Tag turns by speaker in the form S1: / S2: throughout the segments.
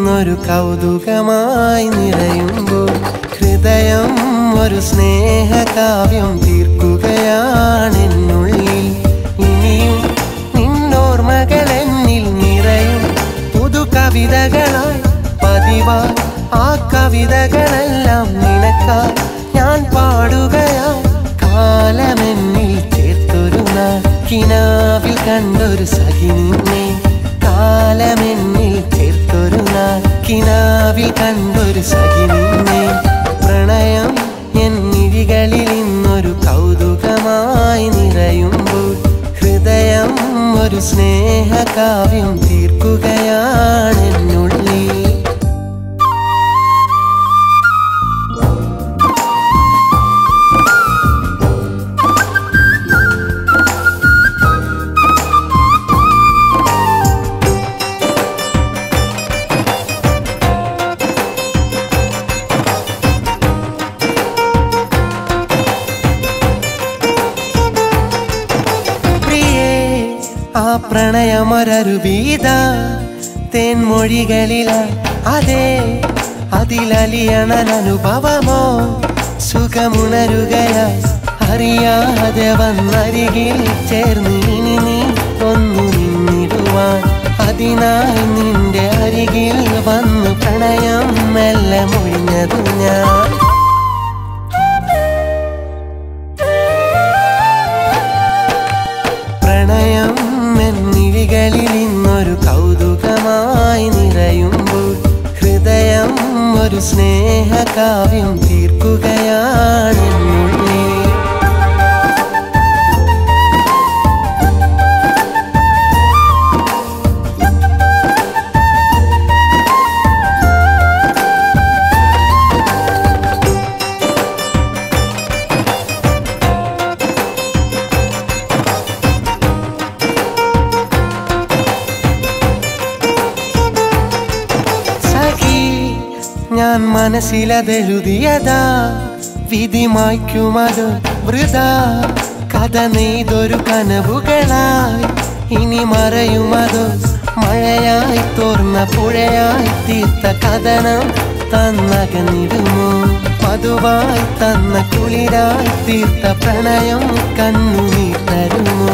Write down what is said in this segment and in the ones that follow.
S1: ഇന്നൊരു കൗതുകമായി നിറയുമ്പോൾ ഹൃദയം ഒരു സ്നേഹകാവ്യം തീർക്കുകയാണെന്നുള്ളിൽ ഇനിയും നിന്നോർമകൾ എന്നിൽ നിറയും പുതു കവിതകളായി പതിവായി ആ കവിതകളെല്ലാം നിനക്കായി ഞാൻ പാടുകയാ കാലമെന്നിൽ ചേർത്തൊരു നാൾ കിനാവിൽ കണ്ടൊരു സഖി നിന്നെ കാലമെന്നിൽ ചേർത്തൊരു നാൾ കിനാവിൽ കണ്ടൊരു സഖി നിന്നെ പ്രണയം എന്നിഴികളിൽ ഇന്നൊരു കൗതുകമായി നിറയുമ്പോൾ ഹൃദയം ഒരു സ്നേഹകാവ്യം തീർക്കുകയാണെന്നുള്ളിൽ പ്രിയേ ആ പ്രണയമൊരരുവീത തേൻമൊഴികളില അതെ അതിലലിയണൻ അനുഭവമോ സുഖമുണരുകയ അറിയാതെ വന്നരികിൽ ചേർന്ന് ഇനി നീ ഒന്നു നിന്നിടുവാൻ അതിനായി നിന്റെ അരികിൽ വന്നു പ്രണയം മെല്ലെ മൊഴിഞ്ഞതു ഞാൻ പ്രണയം എന്നിഴികളിൽ ഇന്നൊരു കൗതുകമായി നിറയുമ്പോൾ ഹൃദയം ഒരു സ്നേഹകാവ്യം തീർക്കുകയാണെന്നുള്ളിൽ സഖി ഞാൻ മനസ്സിലതെഴുതിയതാ വിധി മായ്ക്കുമത് വൃത കഥ നെയ്തൊരു കനവുകളായി ഇനി മറയുമത് മഴയായി തോർന്ന പുഴയായി തീർത്ത കഥനം തന്നകന്നിടുമോ മധുവായി തന്ന കുളിരായി തീർത്ത പ്രണയം കണ്ണുനീർ തരുമോ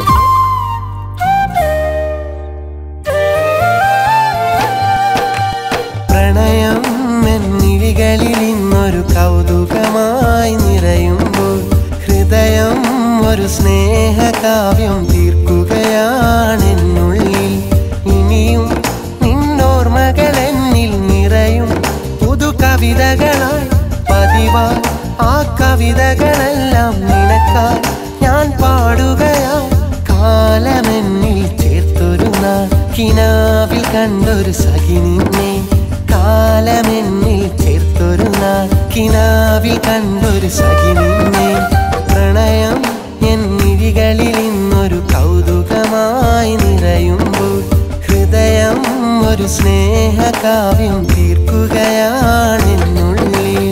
S1: പ്രണയം എന്നിഴികളിൽ ഇന്നൊരു കൗതുകമായി നിറയുമ്പോൾ ഹൃദയം ഒരു സ്നേഹകാവ്യം തീർക്കുകയാണെന്നുള്ളിൽ ഇനിയും നിന്നോർമകൾ എന്നിൽ നിറയും പുതു കവിതകളായി പതിവായി ആ കവിതകളെല്ലാം നിനക്കായി ഞാൻ പാടുകയാ കാലമെന്നിൽ ചേർത്തൊരു നാൾ കിനാവിൽ കണ്ടൊരു സഖി നിന്നെ കാലമെന്നിൽ ചേർത്തൊരു നാൾ കിനാവിൽ കണ്ടൊരു സഖി നിന്നെ പ്രണയം എന്നിഴികളിൽ ഇന്നൊരു കൗതുകമായി നിറയുമ്പോൾ ഹൃദയം ഒരു സ്നേഹകാവ്യം തീർക്കുകയാണെന്നുള്ളിൽ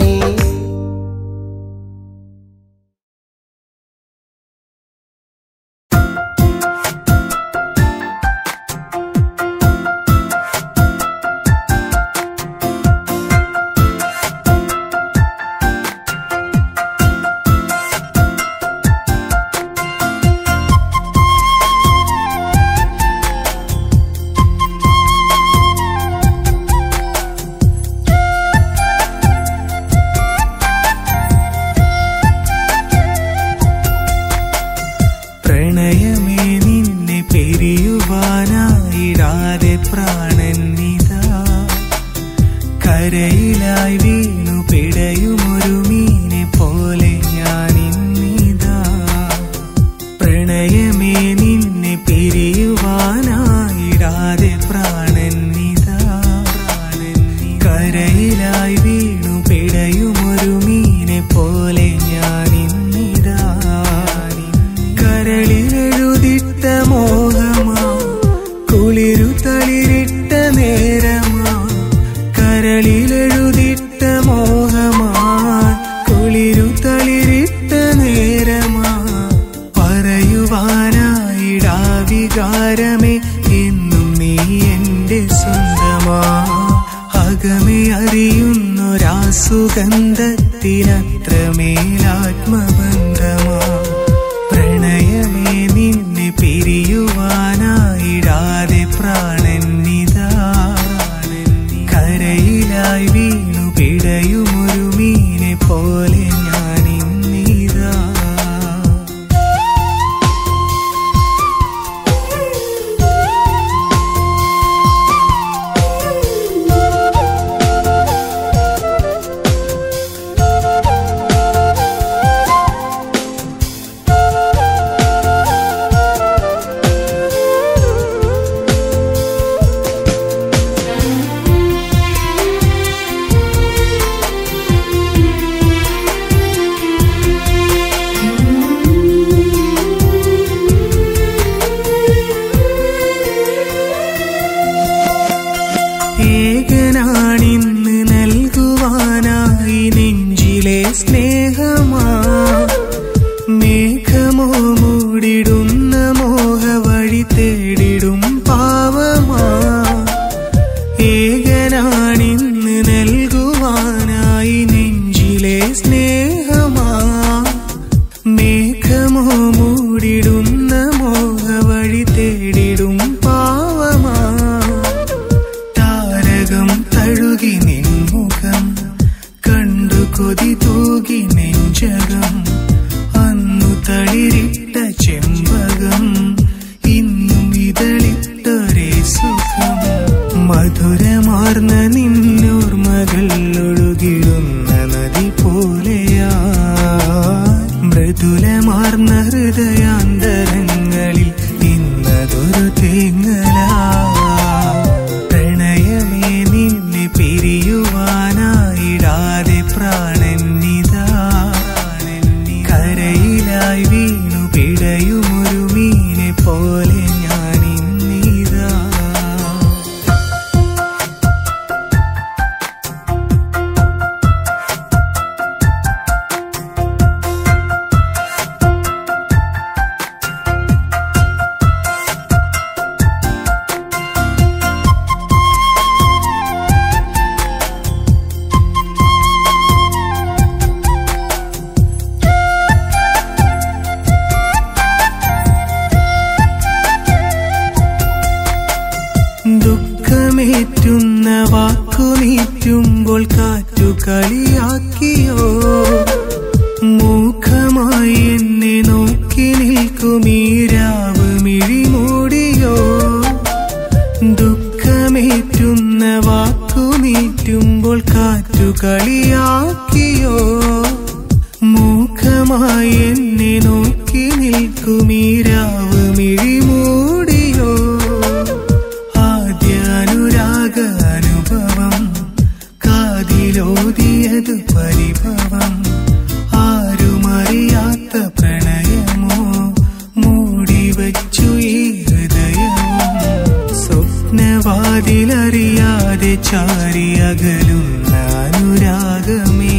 S2: പ്രണയമേ നിന്നെ പിരിയുവാനായിടാതെ പ്രാണൻ നിതാ കരയിലായി വീണു പിടയുമൊരു മീനെ പോലെ ഞാൻ ഇന്നിതാ പ്രണയമേ നിന്നെ പിരിയുവാനായിടാതെ പ്രാണൻ നിതാ കരയിലായി വീണു പിടയുമൊരു മീനെ പോലെ ഞാൻ ഇന്നിതാ കരളിലെഴുതിട്ട മോഹമാ കുളിരു തളിരിട്ട നേരമാ കരളിലെഴുതിട്ട മോഹമാ അകമേ അറിയുന്നൊരാസുഗന്ധത്തിനത്രമേലാത്മബന്ധമാ പ്രണയമേ നിന്നെ പിരിയുവാനായിടാതെ പ്രാണന്നിതാ കരയിലായി വീണു പിടയുമൊരു മീനെ പോലെ ഞാൻ ഇന്നിതാ ഏകനാണിന്ന് നൽകുവാനായി നെഞ്ചിലെ സ്നേഹമാ മേഘമോ മൂടിടുന്ന മോഹ വഴി തേടിടും പാവമാ ഏകനാണിന്ന് നൽകുവാനായി നെഞ്ചിലെ സ്നേഹമാ മേഘമോ മൂടിടുന്ന മോഹ വഴി തേടിടും പാവമാ താരകം തഴുകി നിൻമുഖം കണ്ടു കൊതി തൂകി നെഞ്ചകം അന്നു തളിരിട്ട ചെമ്പകം ഇന്നും ഇതളിട്ടൊരേ സുഖം മധുരമാർന്ന നിന്നോർമകൾ ഒഴുകിടുന്ന നദി പോലെയാ മൃദുലമാർന്ന ഹൃദയാന്തരങ്ങളിൽ ഇന്നതൊരു തേങ്ങലാ പ്രണയമേ നിന്നെ പിരിയുവാനായിടാതെ പ്രാണന്നിതാ കരയിലായി വീണു പിടയുമൊരു മീനെ പോലെ ഞാൻ ഇന്നിതാ ദുഃഖമേറ്റുന്ന വാക്കുനീറ്റുമ്പോൾ കാറ്റു കളിയാക്കിയോ മൂഖമായി എന്നെ നോക്കി നിൽക്കുമീരാവ് മിഴിമൂടിയോ ദുഃഖമേറ്റുന്ന വാക്കുനീറ്റുമ്പോൾ കാറ്റു കളിയാക്കിയോ മൂഖമായി എന്നെ നോക്കി നിൽക്കുമീരാവ് മിഴിമൂടിയോ ആദ്യാനുരാഗ അനുഭവം കാതിലോതിയത് പരിഭവം ആരുമറിയാത്ത പ്രണയമോ മൂടിവച്ചു ഈ ഹൃദയവും സ്വപ്നവാതിലറിയാതെ ചാരി അകലുന്ന അനുരാഗമേ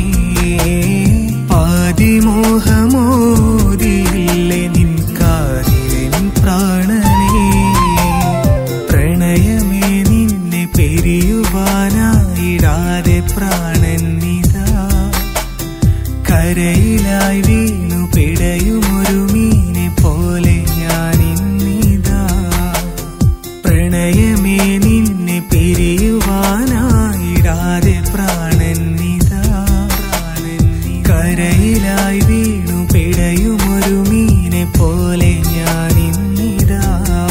S2: ആദിമോഹമോദിയില്ലേ നിൻ കാതിരൻ പ്രാണനേ പ്രണയമേ നിന്നെ പിരിയുവാനായിടാതെ പ്രാണന്നിതാ കരയിലായി വീണു പിടയുമൊരു മീനെ പോലെ ഞാൻ ഇന്നിതാ പ്രണയമേ നിന്നെ പിരിയുവാനായിടാതെ പ്രാണന്നിതാ കരയിലായി വീണു പിടയുമൊരു മീനെ പോലെ ഞാൻ ഇന്നിതാ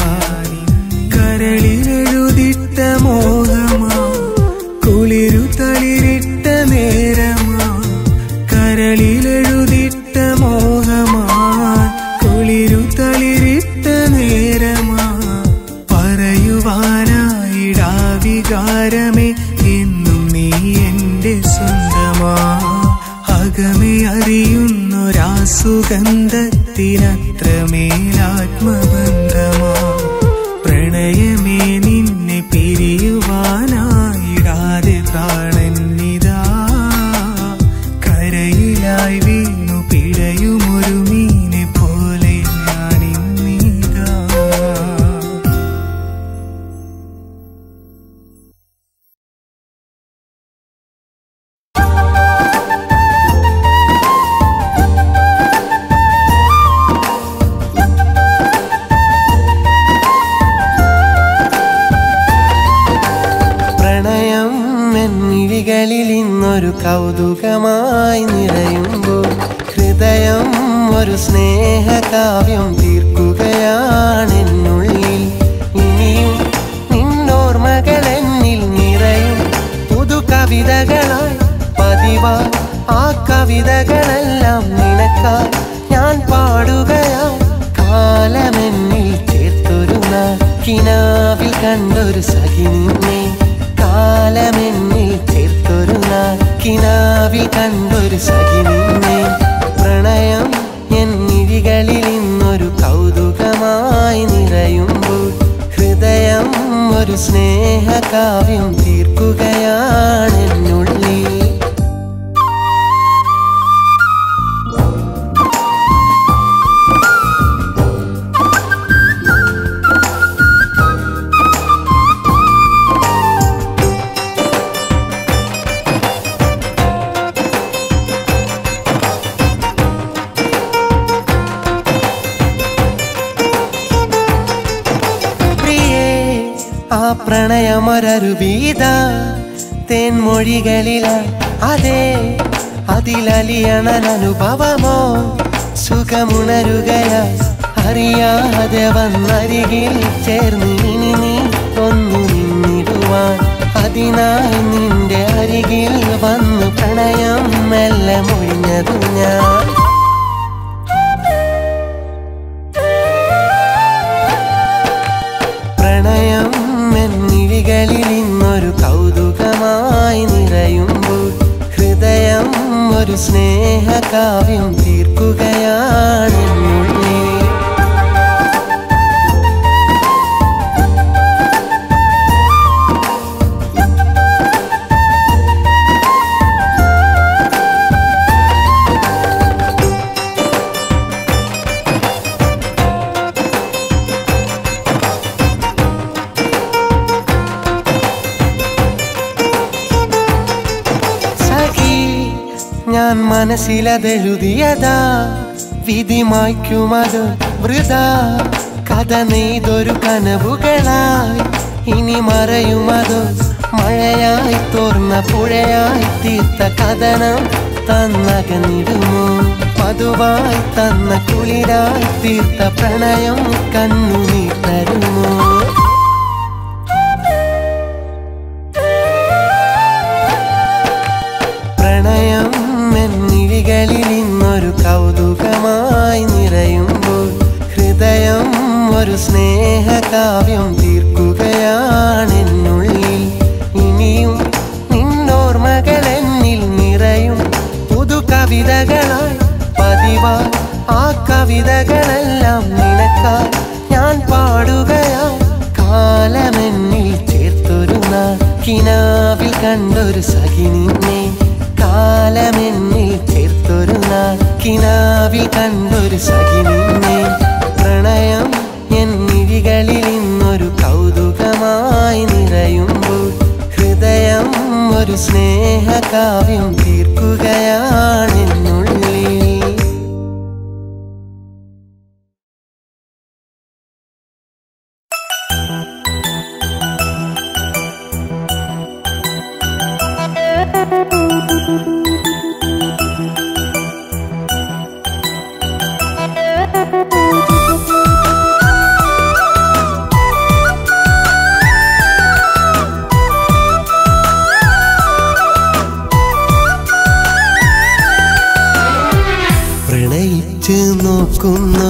S2: കരളിലെഴുതിട്ട മോഹമാ കുളിരു തളിരിട്ട നേരമാ കരളിലെഴുതിട്ട മോഹമാ കുളിരു തളിരിട്ട നേരമാ പറയുവാനായിടാ വികാരമേ എന്നും നീ എന്റെ സ്വന്തമാ അകമേ അറിയുന്നൊരാസുഗന്ധത്തിനത്രമേലാത്മബന്ധമാ പ്രണയമേ നിന്നെ പിരിയുവാനായിടാതെ പ്രാണന്നിതാ കരയിലായി വീണു പിടയുമൊരു മീനെ പോലെ ഞാനിന്നീതാ
S1: എന്നിഴികളിൽ ഇന്നൊരു കൗതുകമായി നിറയുമ്പോൾ ഹൃദയം ഒരു സ്നേഹകാവ്യം തീർക്കുകയാണെന്നുള്ളിൽ ഇനിയും നിന്നോർമകൾ എന്നിൽ നിറയും പുതു കവിതകളായി പതിവായി ആ കവിതകളെല്ലാം നിനക്കായി ഞാൻ പാടുകയായി കാലമെന്നിൽ ചേർത്തൊരു നാൾ കിനാവിൽ കണ്ടൊരു സഖി നിന്നെ കാലമെന്നിൽ ചേർത്തൊരു നാൾ കിനാവിൽ കണ്ടൊരു സഖി നിന്നെ പ്രണയം എന്നിഴികളിൽ ഇന്നൊരു കൗതുകമായി നിറയുമ്പോൾ ഹൃദയം ഒരു സ്നേഹകാവ്യം തീർക്കുകയാണെന്നുള്ളിൽ പ്രിയേ ആ പ്രണയമൊരരുവീത തേൻമൊഴികളില അതെ അതിലലിയണൻ അനുഭവമോ സുഖമുണരുകയ അറിയാതെ വന്നരികിൽ ചേർന്ന് ഇനി നീ ഒന്നു നിന്നിടുവാൻ അതിനായി നിന്റെ അരികിൽ വന്നു പ്രണയം മെല്ലെ മൊഴിഞ്ഞതു ഞാൻ പ്രണയം എന്നിഴികളിൽ ഇന്നൊരു കൗതുകമായി നിറയുമ്പോൾ ഹൃദയം ഒരു സ്നേഹകാവ്യം തീർക്കുകയാണെന്നുള്ളിൽ സഖി ഞാൻ മനസ്സിലതെഴുതിയതാ വിധി മായ്ക്കുമത് വൃത കഥ നെയ്തൊരു കനവുകളായി ഇനി മറയുമത് മഴയായി തോർന്ന പുഴയായി തീർത്ത കഥനം തന്നകന്നിടുമോ പതുവായി തന്ന കുളിരായി തീർത്ത പ്രണയം കണ്ണുനീർ തരുമോ പ്രണയം എന്നിഴികളിൽ ഇന്നൊരു കൗതുകമായി നിറയുമ്പോൾ ഹൃദയം ഒരു സ്നേഹകാവ്യം തീർക്കുകയാണെന്നുള്ളിൽ ഇനിയും നിന്നോർമകൾ എന്നിൽ നിറയും പുതു കവിതകളായി പതിവായി ആ കവിതകളെല്ലാം നിനക്കായി ഞാൻ പാടുകയായി കാലമെന്നിൽ ചേർത്തൊരു നാൾ കിനാവിൽ കണ്ടൊരു സഖി നിന്നെ കാലമെന്നിൽ ചേർത്തൊരു നാൾ കിനാവിൽ കണ്ടൊരു സഖി നിന്നെ പ്രണയം എന്നിഴികളിൽ ഇന്നൊരു കൗതുകമായി നിറയുമ്പോൾ ഹൃദയം ഒരു സ്നേഹകാവ്യം തീർക്കുകയാണെന്നുള്ളിൽ പ്രണയിച്ച് നോക്കുന്നു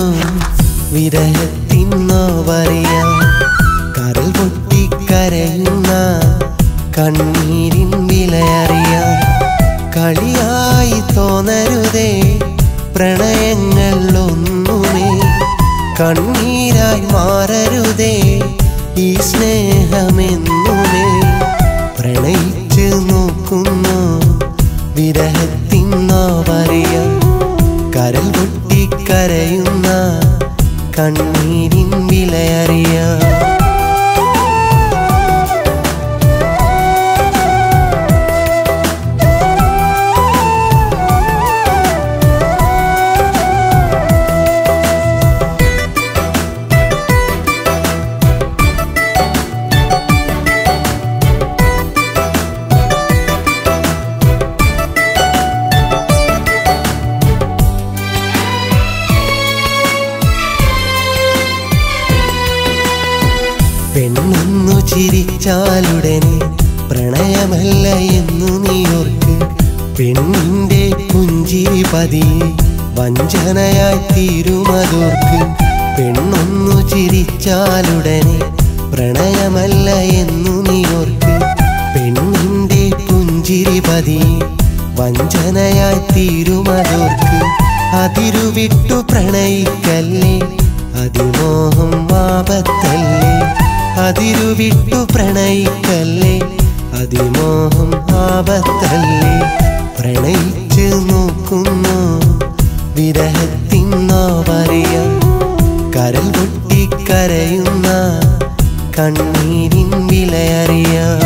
S1: വിരഹത്തിന്നോവറിയാം കരൽ പൊട്ടിക്കരയുന്ന കണ്ണീരിൻ വിലയറിയാം കളിയായി തോന്നരുതേ പ്രണയങ്ങൾ ഒന്നുമേ കണ്ണീരായി മാറരുതേ ഈ സ്നേഹമെന്നുമേ പ്രണയിച്ച് നോക്കുന്നു വിരഹത്തിന്നോവറിയാം കരൽ പൊട്ടിക്കരയുന്ന കണ്ണീരിൻ വിലയറിയാം ചിരിച്ചാലുടനെ പ്രണയമല്ല എന്നു നീ ഓർക്ക് പെണ്ണിന്റെ പുഞ്ചിരി പതിയെ വഞ്ചനയായി തീരുമതോർക്ക് പെണ്ണൊന്നു ചിരിച്ചാലുടനെ പ്രണയമല്ല എന്നു നീ ഓർക്ക് പെണ്ണിന്റെ പുഞ്ചിരി പതിയെ വഞ്ചനയായി തീരുമതോർക്ക് അതിരുവിട്ടു പ്രണയിക്കല്ലേ അതിമോഹം ആപത്തല്ലേ അതിരുവിട്ടു പ്രണയിക്കല്ലേ അതിമോഹം ആപത്തല്ലേ പ്രണയിച്ച് നോക്കുന്നു വിരഹത്തിന്നോ പറയാം കരൽ പൊട്ടി കരയുന്ന കണ്ണീരിൻ വിലയറിയാം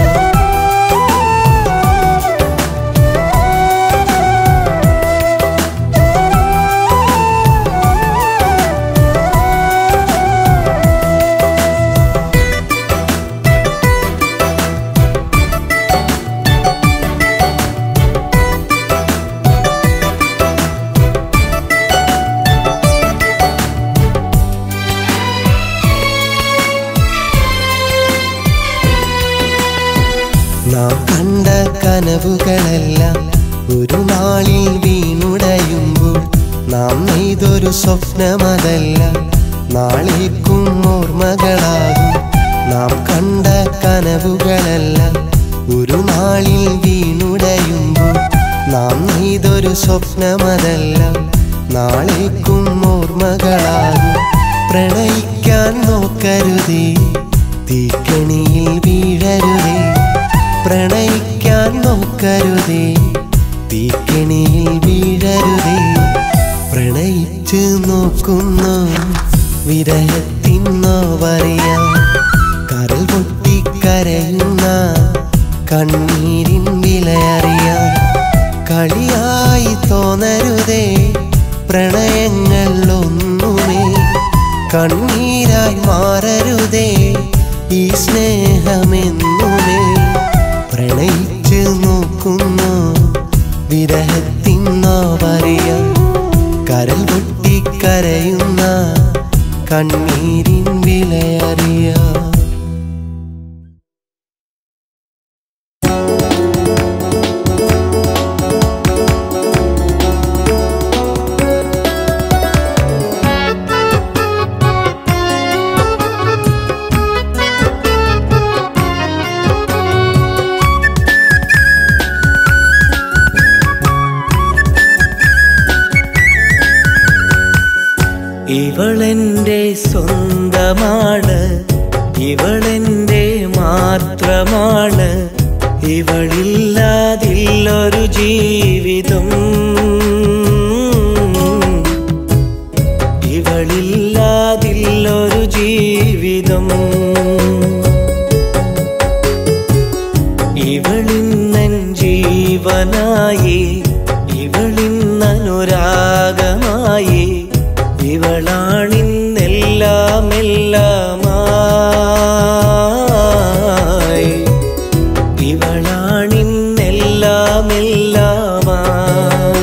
S1: നാം കണ്ട കനവുകളെല്ലാം ഒരു നാളിൽ വീണുടയുമ്പോൾ നാം നെയ്തൊരു സ്വപ്നമതല്ല നാളേക്കും ഓർമ്മകളാകും നാം കണ്ട കനവുകളെല്ലാം ഒരു നാളിൽ വീണുടയുമ്പോൾ നാം നെയ്തൊരു സ്വപ്നമതല്ല നാളേക്കും ഓർമ്മകളാകും പ്രണയിക്കാൻ നോക്കരുതേ തീക്കണിയിൽ വീഴരുതേ പ്രണയിക്കാൻ നോക്കരുതേ തീക്കണിയിൽ വീഴരുതേ പ്രണയിച്ച് നോക്കുന്നു വിരഹത്തിന്നോ പറയാം കരൽ പൊട്ടി കരയുന്ന കണ്ണീരിൻ വിലയറിയാം കളിയായി തോന്നരുതേ പ്രണയങ്ങൾ ഒന്നുമേ കണ്ണീരായി മാറരുതേ ഈ സ്നേഹമെന്നുമേ പ്രണയിച്ച് നോക്കുന്നു വിരഹത്തിന്നോ പറയാം കരൽ പൊട്ടി കരയുന്ന കണ്ണീരിൻ വിലയറിയാം
S2: ഇവളെന്റെ സ്വന്തമാണ് ഇവളെന്റെ മാത്രമാണ് ഇവളില്ലാതില്ലൊരു ജീവിതം ഇവളില്ലാതില്ലൊരു ജീവിതം ഇവളിന്നൻ ജീവനായി ഇവളിന്നനുരാഗമായി ഇവളാണിന്നെല്ലാം എല്ലാമായി ഇവളാണിന്നെല്ലാം എല്ലാമായി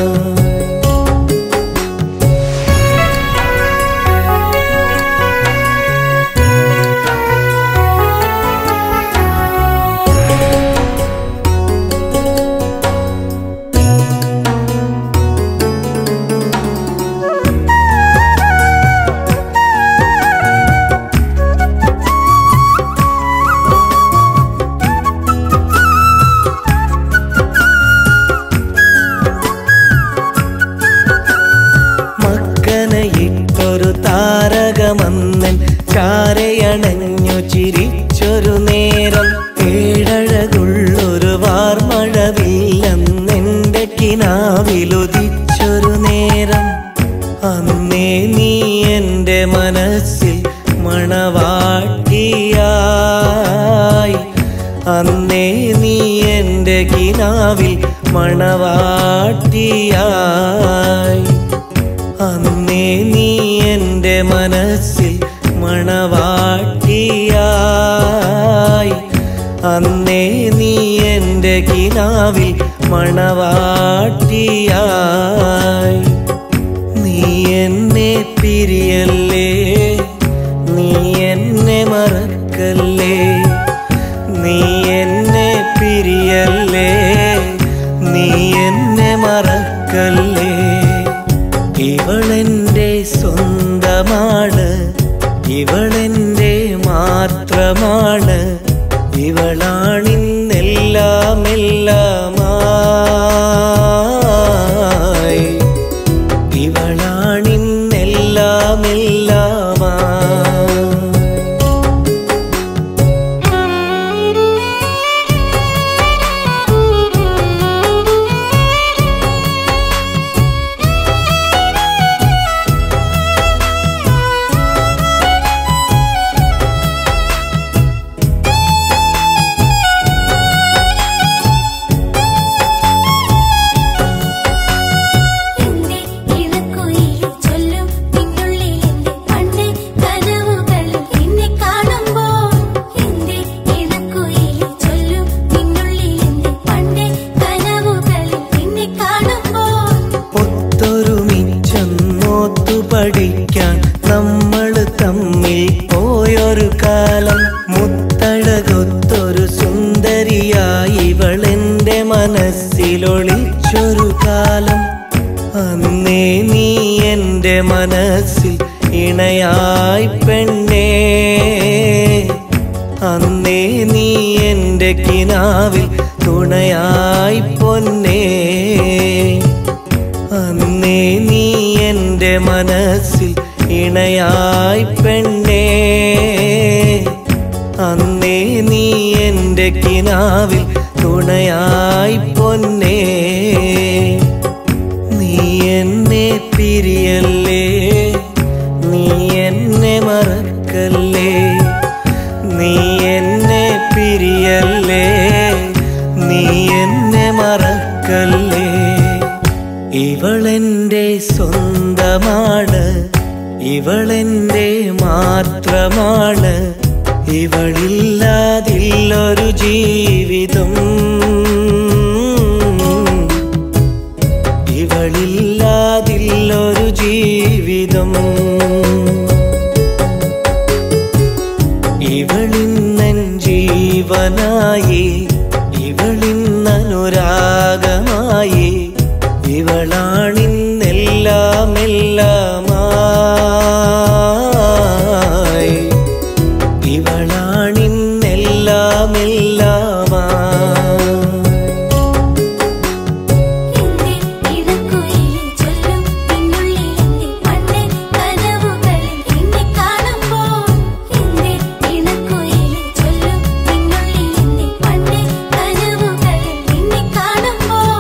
S2: മക്കനയിട്ടൊരു താരകമന്നൻ ചാരയണഞ്ഞു ചിരിച്ചൊരു നേരം ഏഴഴകുള്ളൊരു വാർമഴവില്ലെന്നെന്റെ കിനാവിലുദിച്ചൊരു നേരം അന്നേ നീ എൻ്റെ മനസ്സിൽ മണവാട്ടിയായി അന്നേ നീ എൻ്റെ കിനാവിൽ മണവാട്ടിയായി അന്നേ നീ എൻ്റെ മനസ്സിൽ മണവാട്ടിയായി അന്നേ നീ എൻ്റെ കിനാവിൽ മണവാട്ടിയായി നീ എന്നെ പിരിയല്ലേ നീ എന്നെ മറക്കല്ലേ നീ മാത്രമാണ് ഇവളാണിന്നെല്ലാം എല്ലാമായി ഇവളാണിന്നെല്ലാം എല്ലാമായി
S3: എന്റെ ഇണക്കുയിലിൽ ചൊല്ലും നിന്നുള്ളിൽ എന്റെ പണ്ടേ കനവുകളിൽ എന്നെ കാണുമ്പോൾ എന്റെ ഇണക്കുയിലിൽ ചൊല്ലും നിന്നുള്ളിൽ എന്റെ പണ്ടേ കനവുകളിൽ എന്നെ കാണുമ്പോൾ
S2: ഒത്തൊരുമിച്ചൊന്നോത്തു പഠിക്കാൻ നമ്മൾ തമ്മിൽ പോയൊരു കാലം മുത്തഴകൊത്തൊരു സുന്ദരിയായി ഇവളെന്റെ മനസ്സിലൊളിച്ചൊരു കാലം അന്നേ നീ എൻ്റെ മനസ്സിൽ ഇണയായി പെണ്ണേ അന്നേ നീ എൻ്റെ കിനാവിൽ തുണയായി പൊന്നേ അന്നേ നീ എൻ്റെ മനസ്സിൽ ഇണയായി പെണ്ണേ അന്നേ നീ എൻ്റെ കിനാവിൽ തുണയായി പൊന്നേ നീ എന്നെ പിരിയല്ലേ നീ എന്നെ മറക്കല്ലേ നീ എന്നെ പിരിയല്ലേ നീ എന്നെ മറക്കല്ലേ ഇവളെന്റെ സ്വന്തമാണ് ഇവളെന്റെ മാത്രമാണ് ഇവളില്ലാതില്ലൊരു ജീവിതം ഇവളില്ലാതില്ലൊരു ജീവിതം ഇവളിന്നൻ ജീവനായി ഇവളിന്നനുരാഗമായി ഇവളാണിന്നെല്ലാം എല്ലാമായി ഇവളാണിന്നെല്ലാം എല്ലാമായി
S3: എന്റെ ഇണക്കുയിലിൽ ചൊല്ലും നിന്നുള്ളിൽ എന്റെ പണ്ടേ കനവുകളിൽ എന്നെ കാണുമ്പോൾ എന്റെ ഇണക്കുയിലിൽ ചൊല്ലും നിന്നുള്ളിൽ എന്റെ പണ്ടേ കനവുകളിൽ എന്നെ കാണുമ്പോൾ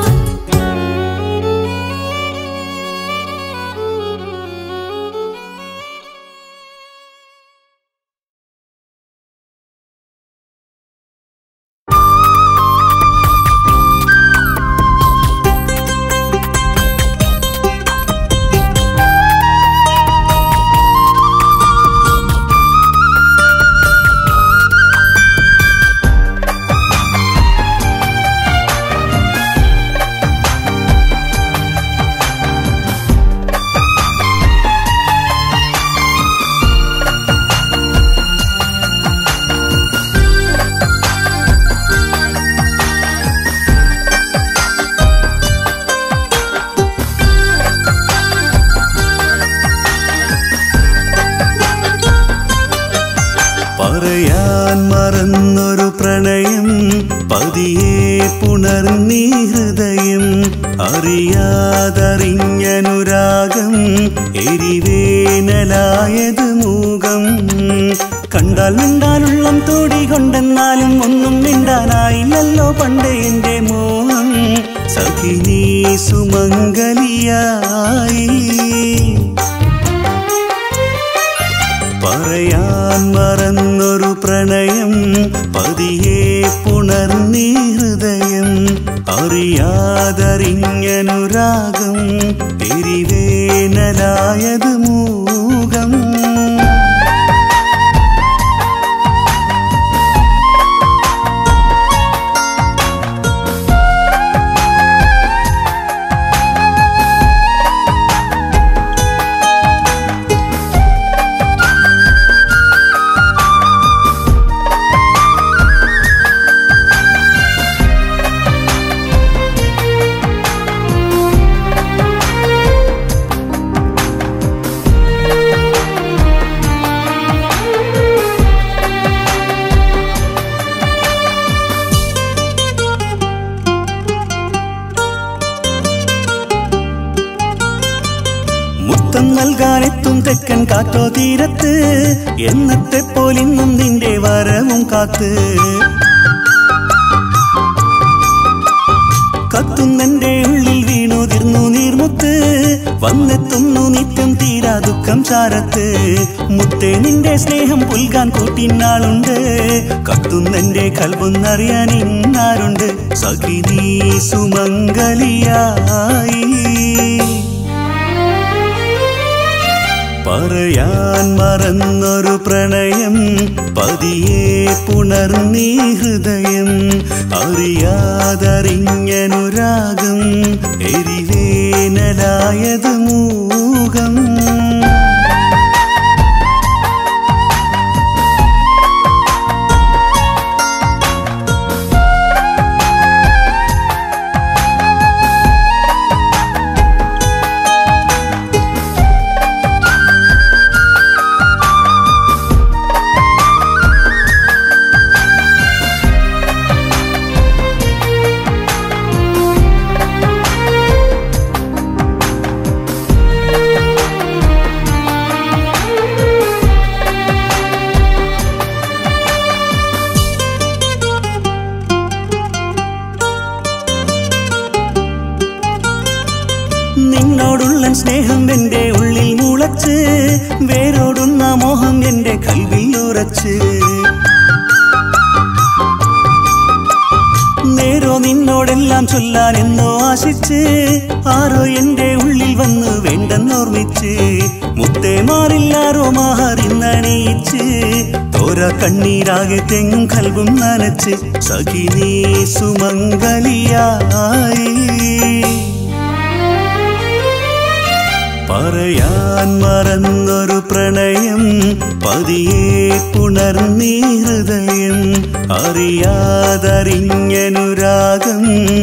S4: പറയാൻ മറന്നൊരു പ്രണയം പതിയെ പുണർന്നീ ഹൃദയം അറിയാതറിഞ്ഞനുരാഗം എരിവേനലായത് മൂകം കണ്ടാൽ മിണ്ടാനുള്ളം തോടി കൊണ്ടെന്നാലും ഒന്നും മിണ്ടാനായില്ലല്ലോ പണ്ടേ എന്റെ മോഹം സഖിനീ സുമംഗലിയായി പറയാൻ മറന്നൊരു പ്രണയം പതിയെ പുണർന്നീ ഹൃദയം അറിയാതറിഞ്ഞനുരാഗം എരിവേനലായത് മൂകം
S3: ും
S4: മുത്തം നൽകാനെത്തും തെക്കൻ കാറ്റോ തീരത്ത് എന്നത്തെ പോലിന്നും നിന്റെ വരവും കാത്ത് കത്തുന്നെന്റെ ഉള്ളിൽ വീണുതിർന്നു നീർമുത്ത് വന്നെത്തുന്നു നിത്യം തീരാ ദുഃഖം ചാരത്ത് മുത്തേ നിന്റെ സ്നേഹം പുൽകാൻ കൂട്ടിനാളുണ്ട് കത്തുന്നെന്റെ കൽവൊന്നറിയാൻ ഇന്നാരുണ്ട് സഖി നീ സുമംഗലിയായി പറയാൻ മറന്നൊരു പ്രണയം പതിയെ പുണർന്നീ ഹൃദയം അറിയാതറിഞ്ഞനുരാഗം എരിവേനലായത് മൂകം നിന്നോടുള്ള സ്നേഹം എന്റെ ഉള്ളിൽ മുളച്ച് വേരോടുന്ന മോഹം എന്റെ കൽവിൽ ഉറച്ച് നേരോ നിന്നോടെല്ലാം ചൊല്ലാൻ എന്നോ ആശിച്ച് ആരോ എന്റെ ഉള്ളിൽ വന്ന് വേണ്ടെന്നോർമ്മിച്ച് മുത്തേ മാറില്ലാരോ മാറിന്നണിയിച്ച് തോര കണ്ണീരാകെ തെങ്ങും കൽവും നനച്ച് സഖിനീ സുമംഗലിയായി പറയാൻ മറന്നൊരു പ്രണയം പതിയെ പുണർന്നീ ഹൃദയം അറിയാതറിഞ്ഞനുരാഗം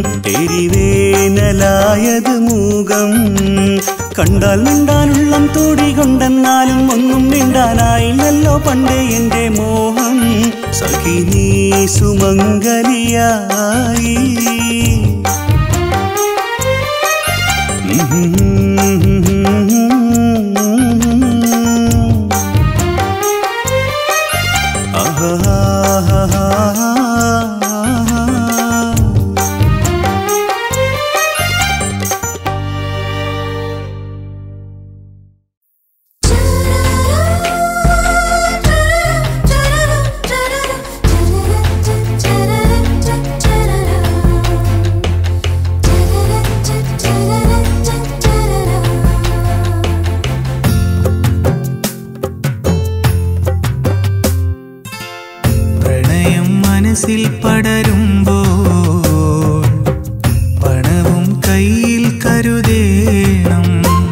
S4: എരിവേനലായത് മൂകം കണ്ടാൽ മിണ്ടാനുള്ളം തോടികൊണ്ടെന്നാലും ഒന്നും മിണ്ടാനായില്ലല്ലോ പണ്ടേ എന്റെ മോഹം സഖിനീ സുമംഗലിയായി
S5: പ്രണയം മനസ്സിൽ പടരുമ്പോൾ പണവും കയ്യിൽ കരുതേണം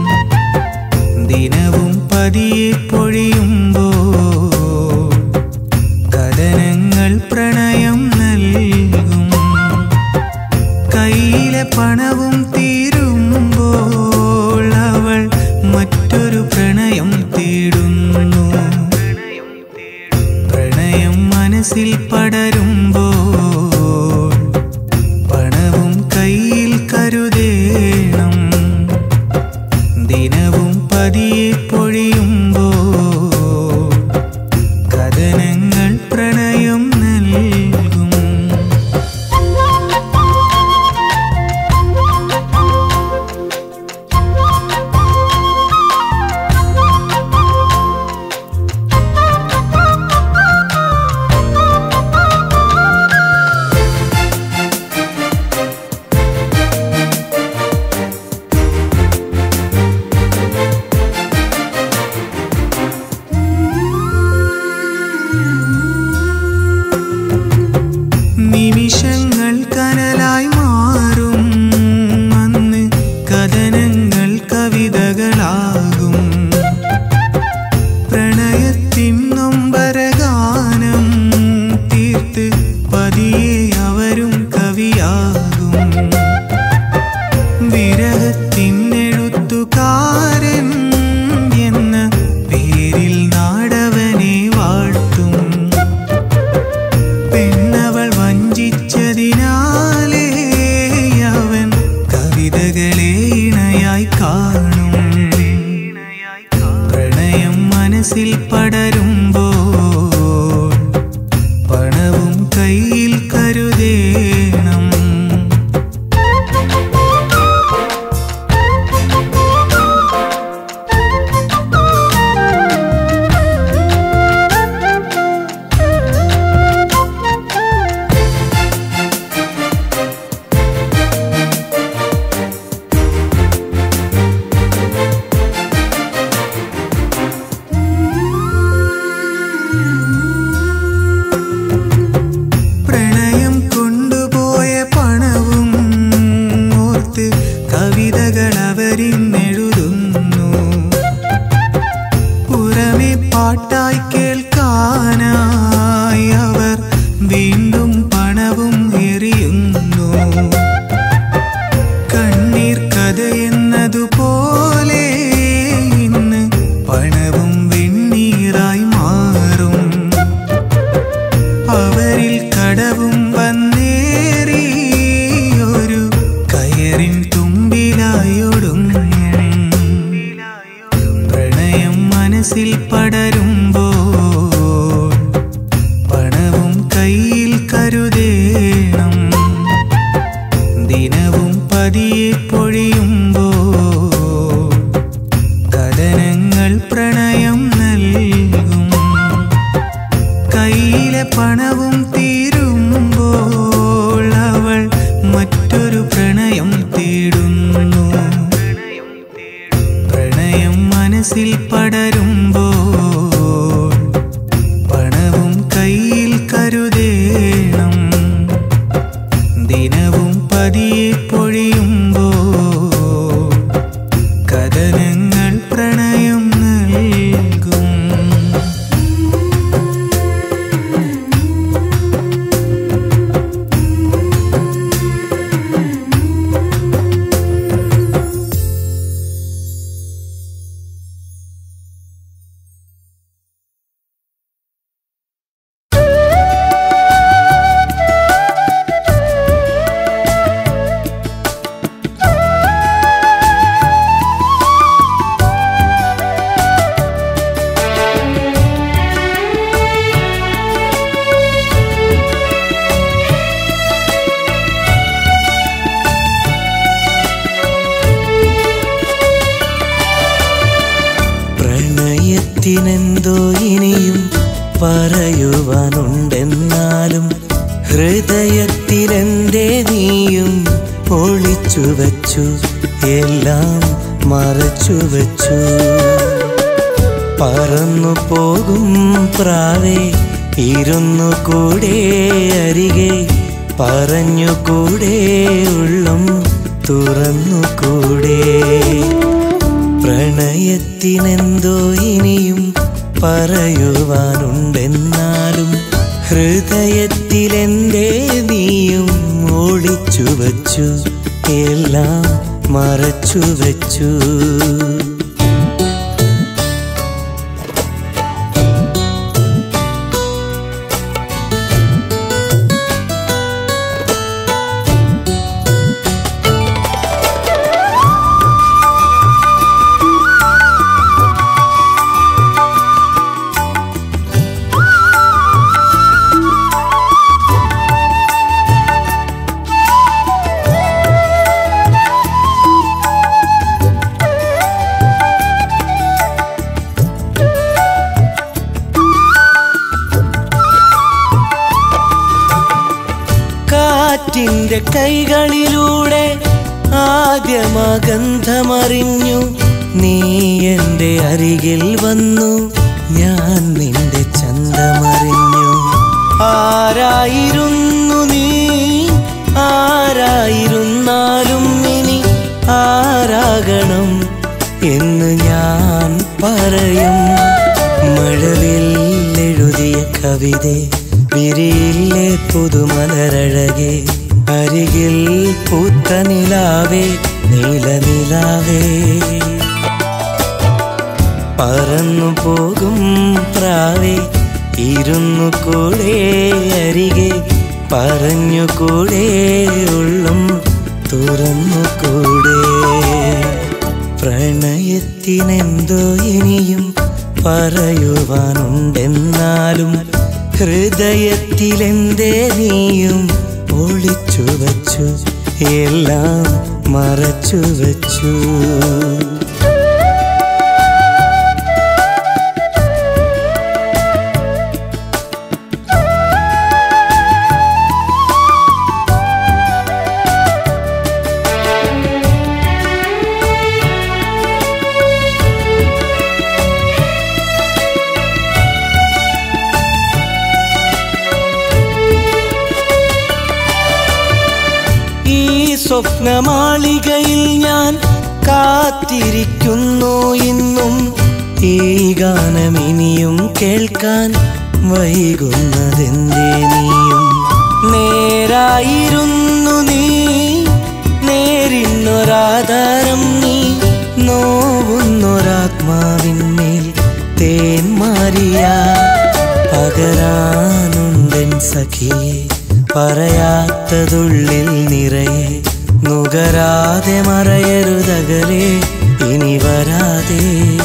S5: ദിനവും പതിയെ പൊഴിയുമ്പോൾ കഥനങ്ങൾ പ്രണയം നൽകും കയ്യിലെ പണവും തീരുമ്പോൾ അവൾ മറ്റൊരു പ്രണയം തേടുന്നു പ്രണയം മനസ്സിൽ പടരുമ്പോൾ പണവും കയ്യിൽ കരുതേണം ദിനവും പതിയെ പൊഴിയുമ്പോൾ കഥനങ്ങൾ പ്രണയം നൽകും
S3: Thank you.
S5: ദിനവും പതിയെ പൊഴിയുമ്പോൾ കഥനങ്ങൾ പ്രണയം നൽകും കയ്യിലെ പണവും തീരുമ്പോൾ അവൾ മറ്റൊരു പ്രണയം തേടുന്നു പ്രണയം മനസ്സിൽ പടരുമ്പോൾ പണവും കയ്യിൽ കരുതേണം ദിനവും പതിയെ പൊഴിയുമ്പോൾ കഥനങ്ങൾ പ്രണയം നൽകും
S2: പ്രണയത്തിനെന്തോ ഇനിയും പറയുവാനുണ്ടെന്നാലും ഹൃദയത്തിലെന്തേ നീയും ഒളിച്ചു വച്ചു എല്ലാം മറച്ചു വച്ചു പറന്നു പോകും പ്രാവേ ഇരുന്നു കൂടെ അരികെ പറഞ്ഞു കൂടെ ഉള്ളം തുറന്നു കൂടെ പ്രണയത്തിനെന്തോ ഇനിയും പറയുവാനുണ്ടെന്നാലും ഹൃദയത്തിലെന്തേ നീയും ഒളിച്ചു വച്ചു എല്ലാം മറച്ചു വച്ചു കാറ്റിന്റെ കൈകളിലൂടെ ആദ്യമഗന്ധമറിഞ്ഞു നീ എൻ്റെ അരികിൽ വന്നു ഞാൻ നിന്റെ ചന്തമറിഞ്ഞു ആരായിരുന്നു നീ ആരായിരുന്നാലും ഇനി ആരാകണം എന്ന് ഞാൻ പറയും മഴവിൽ എഴുതിയ കവിത വിരിയിലെ പുതുമലരഴകെ അരികിൽ പൂത്ത നിലാവേ നീലനിലാവേ പറന്നു പോകും പ്രാവേ ഇരുന്നു കൂടെ അരികെ പറഞ്ഞു കൂടെ ഉള്ളും തുറന്നു കൂടെ പ്രണയത്തിനെന്തോ ഇനിയും പറയുവാനുണ്ടെന്നാലും ഹൃദയത്തിലെന്തേ നീയും ഒളിച്ചു വച്ചു എല്ലാം മറച്ചു വച്ചു ഈ സ്വപ്നമാളികയിൽ ഞാൻ കാത്തിരിക്കുന്നു ഇന്നും ഈ ഗാനം ഇനിയും കേൾക്കാൻ വൈകുന്നതെന്തേ നീയും നേരായിരുന്നു നീ നേരിന്നൊരാധാരം നീ നോവുന്നൊരാത്മാവിന്മേൽ തേൻ മാറിയ പകരാനുണ്ടൻ സഖിയെ പറയാത്തതുള്ളിൽ നിറയെ നുകരാതെ മറയരുതകലെ ഇനി വരാതെ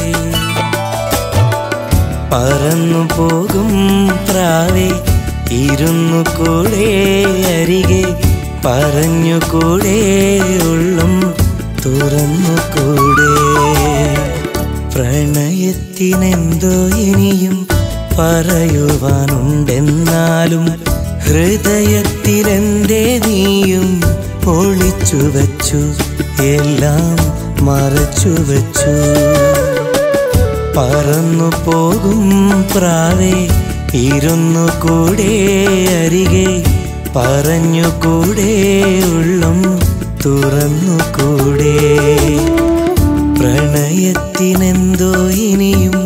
S2: പറന്നു പോകും പ്രാവേ ഇരുന്നു കൂടെ അരികെ പറഞ്ഞുകൂടെ ഉള്ളും തുറന്നുകൂടെ പ്രണയത്തിനെന്തോ ഇനിയും പറയുവാനുണ്ടെന്നാലും ഹൃദയത്തിലെന്തേ നീയും ഒളിച്ചു വച്ചു എല്ലാം മറച്ചു വച്ചു പറന്നു പോകും പ്രാവേ ഇരുന്നു കൂടെ അരികെ പറഞ്ഞുകൂടെ ഉള്ളും തുറന്നുകൂടെ പ്രണയത്തിനെന്തോ ഇനിയും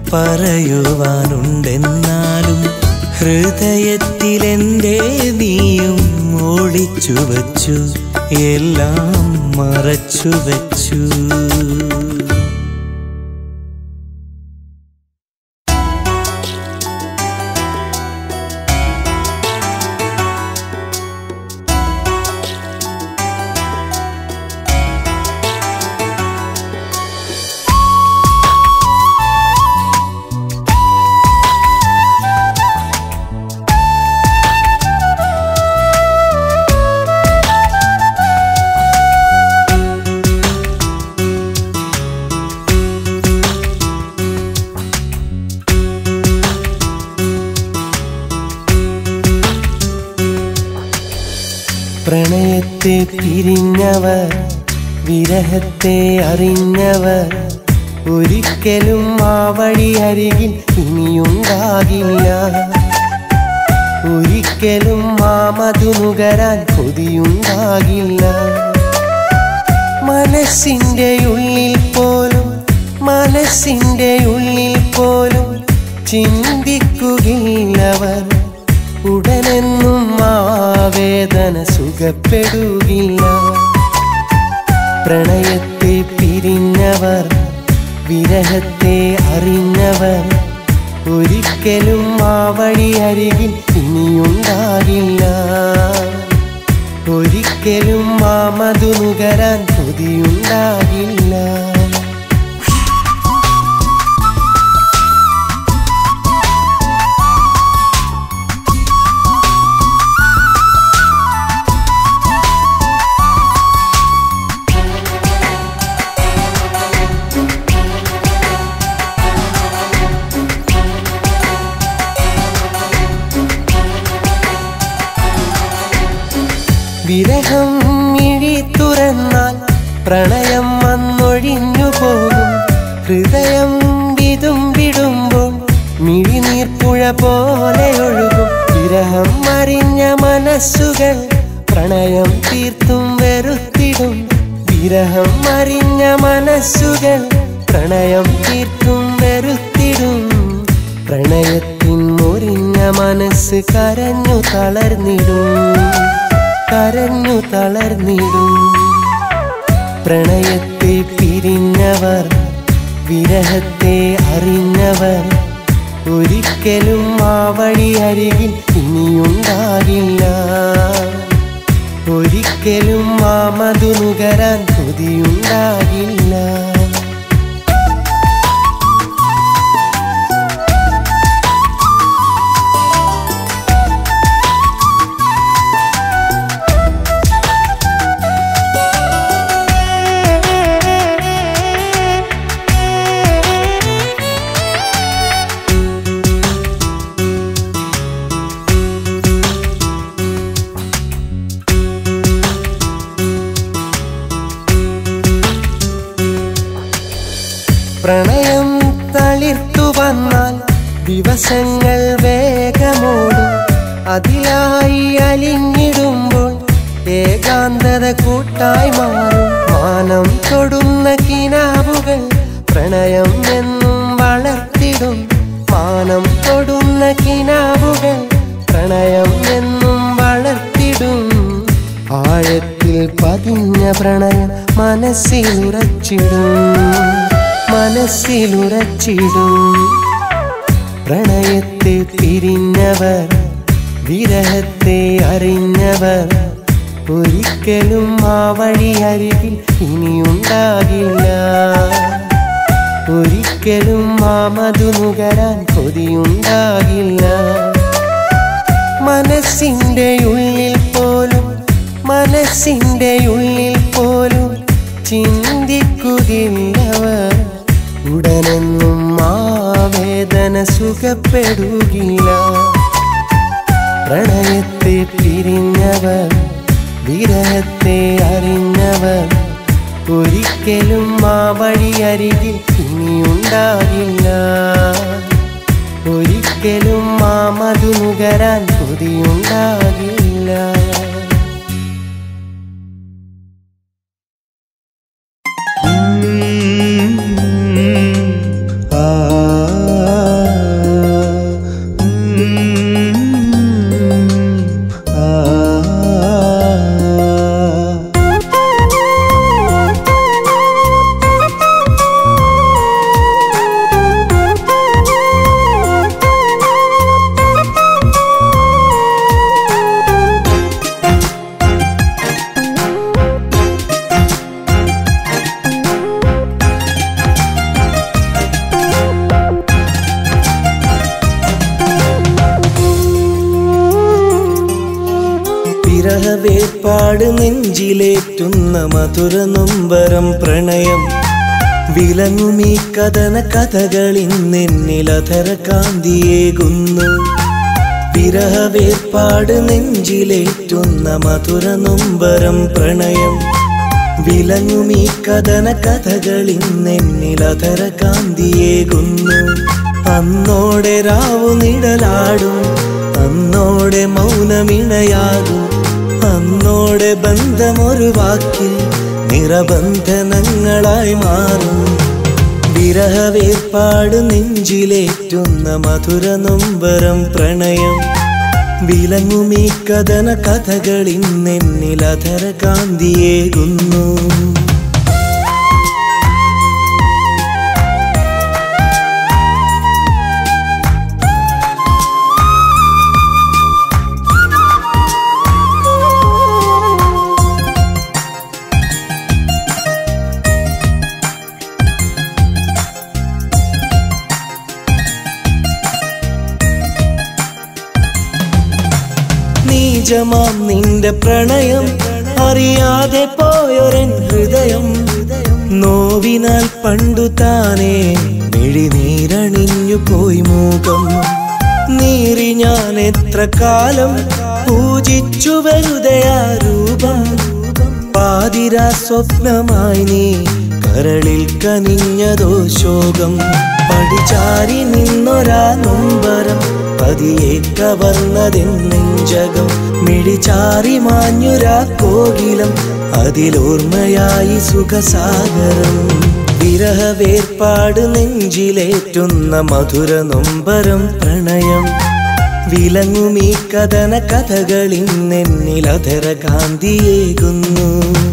S2: പറയുവാനുണ്ടെന്നാലും ഹൃദയത്തിലെന്തേ നീയും ഒളിച്ചു വച്ചു എല്ലാം മറച്ചു വച്ചു
S1: പ്രണയത്തെ പിരിഞ്ഞവർ വിരഹത്തെ അറിഞ്ഞവർ ഒരിക്കലും ആ വഴി അരികിൽ ഇനിയുണ്ടാകില്ല ഒരിക്കലും ആ മധു നുകരാൻ കൊതിയുണ്ടാകില്ല മനസ്സിന്റെ ഉള്ളിൽ പോലും മനസ്സിന്റെ ഉള്ളിൽ പോലും ചിന്തിക്കുകയില്ലവർ ഉടനെന്നും ആ വേദന സുഖപ്പെടുകില്ല പ്രണയത്തെ പിരിഞ്ഞവർ വിരഹത്തെ അറിഞ്ഞവർ ഒരിക്കലും ആ വഴി അരികിൽ ഇനിയുണ്ടാകില്ല ഒരിക്കലും ആ മധു നുകരാൻ കൊതിയുണ്ടാകില്ല വിരഹം മിഴി തുറന്നാൽ പ്രണയം വന്നൊഴിഞ്ഞു പോകും ഹൃദയം വിതും വിടുമ്പോൾ മിഴിനീർപ്പുഴ പോലെ ഒഴുകും വിരഹം അറിഞ്ഞ മനസ്സുകൾ പ്രണയം തീർത്തും വെറുത്തിടും വിരഹം അറിഞ്ഞ മനസ്സുകൾ പ്രണയം തീർത്തും വെറുത്തിടും പ്രണയത്തിൻ മുറിഞ്ഞ മനസ്സ് കരഞ്ഞു തളർന്നിടും കരഞ്ഞു തളർന്നിടും പ്രണയത്തെ പിരിഞ്ഞവർ വിരഹത്തെ അറിഞ്ഞവർ ഒരിക്കലും ആ വഴി അരികിൽ ഇനിയുണ്ടാകില്ല ഒരിക്കലും ആ മധു നുകരാൻ കൊതിയുണ്ടാകില്ല പ്രണയം തളിർത്തു വന്നാൽ ദിവസങ്ങൾ വേഗമോടും അതിലായി അലിഞ്ഞിടുമ്പോൾ ഏകാന്തത കൂട്ടായി മാറും മാനം തൊടുന്ന കിനാവുകൾ പ്രണയം എന്നും വളർത്തിടും മാനം തൊടുന്ന കിനാവുകൾ പ്രണയം എന്നും വളർത്തിടും ആഴത്തിൽ പതിഞ്ഞ പ്രണയം മനസ്സിലുറച്ചിടും മനസ്സിലുറച്ചിടും പ്രണയത്തെ പിരിഞ്ഞവർ വിരഹത്തെ അറിഞ്ഞവർ ഒരിക്കലും ആ വഴി അരികിൽ ഇനിയുണ്ടാകില്ല ഒരിക്കലും ആ മധു നുകരാൻ കൊതിയുണ്ടാകില്ല മനസ്സിന്റെ ഉള്ളിൽ പോലും മനസ്സിൻ്റെ ഉള്ളിൽ പോലും ചിന്തിക്കുകില്ലവർ ഉടനെന്നും ആ വേദന സുഖപ്പെടുകില്ല പ്രണയത്തെ പിരിഞ്ഞവർ വിരഹത്തെ അറിഞ്ഞവർ ഒരിക്കലും ആ വഴിയരികിൽ ഇനിയുണ്ടാകില്ല ഒരിക്കലും ആ മധുനുകരാൻ കൊതിയുണ്ടാകില്ല
S2: വിരഹവേർപ്പാട് നെഞ്ചിലേറ്റുന്ന മധുര നൊമ്പരം പ്രണയം വിലങ്ങുമീ കഥന കഥകളിന്നെന്നിലധര കാന്തിയേകുന്നു വിരഹവേർപ്പാട് നെഞ്ചിലേറ്റുന്ന മധുര നൊമ്പരം പ്രണയം വിലങ്ങുമീ കഥന കഥകളിന്നെന്നിലധര കാന്തിയേകുന്നു അന്നോടെ രാവു നിഴലാടും അന്നോടെ മൗനമിണയാകും അന്നോടെ ബന്ധമൊരു വാക്കിൽ നിറബന്ധനങ്ങളായി മാറും വിരഹവേർപ്പാട് നെഞ്ചിലേറ്റുന്ന മധുര നൊമ്പരം പ്രണയം വിലങ്ങുമീ കഥന കഥകളിന്നെന്നിലധര കാന്തിയേകുന്നു നീജമാം നിന്റെ പ്രണയം അറിയാതെ പോയൊരൻ ഹൃദയം നോവിനാൽ പണ്ടു താനേ മിഴിനീരണിഞ്ഞു പോയി മൂകം നീറി ഞാൻ എത്ര കാലം പൂജിച്ചു വെറുതെ ആ രൂപം പാതിരാ സ്വപ്നമായി നീ കരളിൽ കനിഞ്ഞതോ ശോകം പടിചാരി നിന്നൊരാ നൊമ്പരം പതിയെ കവർന്നതെന്നെഞ്ചകം മിഴിചാറി മാഞ്ഞുരാ കോകിലം അതിലോർമ്മയായി സുഖസാഗരം വിരഹവേർപ്പാട് നെഞ്ചിലേറ്റുന്ന മധുര നൊമ്പരം പ്രണയം വിലങ്ങുമീ കഥന കഥകളിന്നെന്നിലധര കാന്തിയേകുന്നു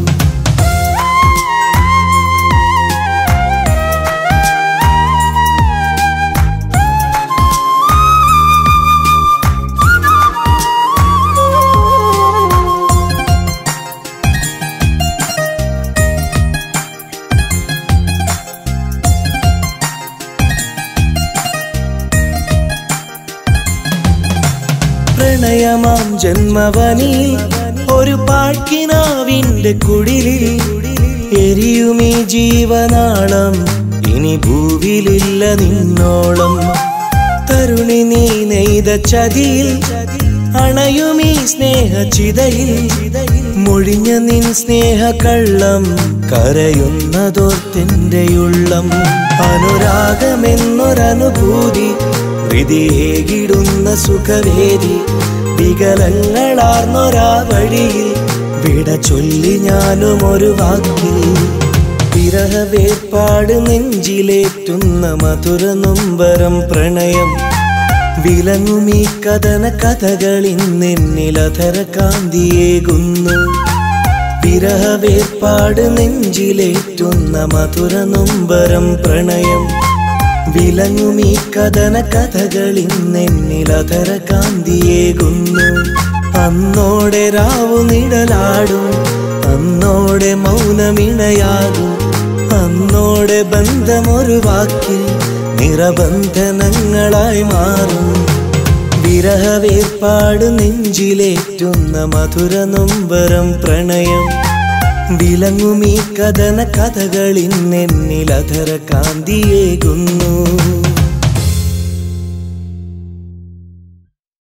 S2: പ്രണയമാം ജന്മവനിൽ ഒരു പാഴ്ക്കിനാവിന്റെ കുടിലിൽ എരിയുമീ ജീവനാളം ഇനി ഭൂവിലില്ല നിന്നോളം തരുണി നീ നെയ്ത ചതിയിൽ അണയുമീ സ്നേഹചിതയിൽ മൊഴിഞ്ഞ നിൻ സ്നേഹ കള്ളം കരയുന്നതോർത്തെന്റെ ഉള്ളം അനുരാഗമെന്നൊരനുഭൂതി ഹൃതിയേകിടുന്ന സുഖവേദി വികലങ്ങളാർന്നൊരാ വഴിയിൽ വിട ചൊല്ലി ഞാനും ഒരു വാക്കിൽ വിരഹവേർപ്പാട് നെഞ്ചിലേറ്റുന്ന മധുര നൊമ്പരം പ്രണയം വിലങ്ങുമീ കഥന കഥകളിന്നെന്നിലധര കാന്തിയേകുന്നു വിരഹവേർപ്പാട് നെഞ്ചിലേറ്റുന്ന മധുര നൊമ്പരം പ്രണയം വിലങ്ങുമീ കഥന കഥകളിന്നെന്നിലധര കാന്തിയേകുന്നു അന്നോടെ രാവു നിഴലാടും അന്നോടെ മൗനമിണയാകും അന്നോടെ ബന്ധമൊരു വാക്കിൽ നിറബന്ധനങ്ങളായി മാറും വിരഹവേർപ്പാട് നെഞ്ചിലേറ്റുന്ന മധുര നൊമ്പരം പ്രണയം വിലങ്ങുമീ കഥന കഥകളിന്നെന്നിലധര കാന്തിയേകുന്നു